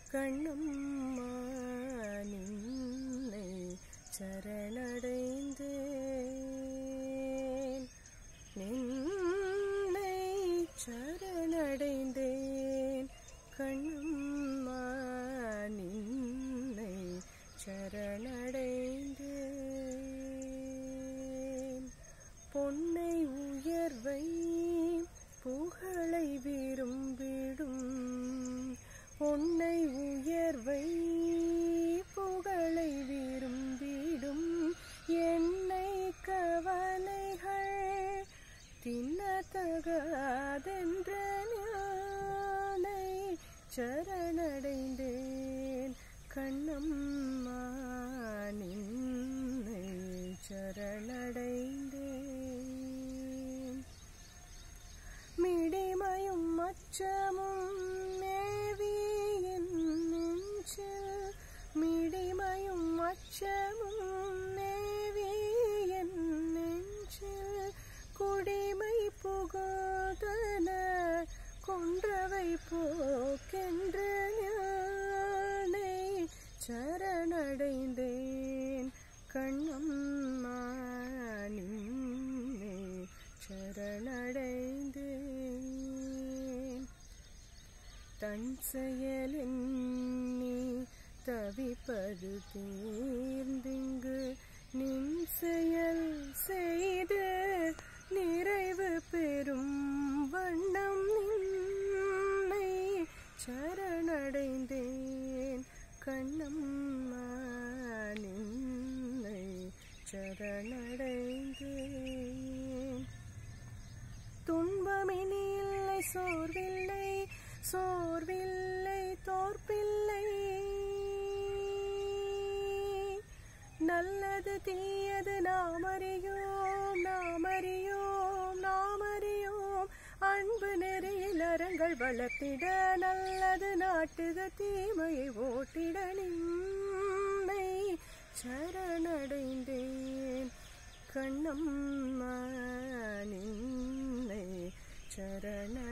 கண்ணம்மா நின்னை சரணடைந்தேன் நின்னை சரணடைந்தேன் கண்ணம்மா நின்னை சரணடைந்தேன் பொன்னை உயர்வை புகழை விரும்பிடும் பொன்னை உயர்வை புகழை விரும்பிடும் என்னை கவலைகள் தின்னத்தகாதென்ற ஞானை சரணடைந்தேன் கண்ணம்மா நின்னை சரணடைந்தேன் மிடிமையும் அச்சமும் மேவி என் நெஞ்சில் மிடிமையும் அச்சமும் மேவி என் நெஞ்சில் குடிமை புகாதன கொன்றவை போக்கென்ற ஞானை சரணடைந்தேன் கண்ணம்மா நின்னை சரணடைந்தேன் தன் செயலின் நீ தவிப்பது தீர்ந்திங்கு நின் செயல் செய்து நிறைவு பெறும் வண்ணம் நின்னை சரணடைந்தேன் கண்ணம்மா நின்னை சரணடைந்தேன் துன்பமினி இல்லை சோர்வில்லை சோர்வில்லை தோற்பில்லை நல்லது தீயது நாம் அறியோம் நாம் அறியோம் நாம் அறியோம் அன்பு நெறியில் அறங்கள் வளர்த்திட நல்லது நாட்டுக தீமையை ஓட்டிட நின்னை சரணடைந்தேன் கண்ணம்மா நின்னை சரண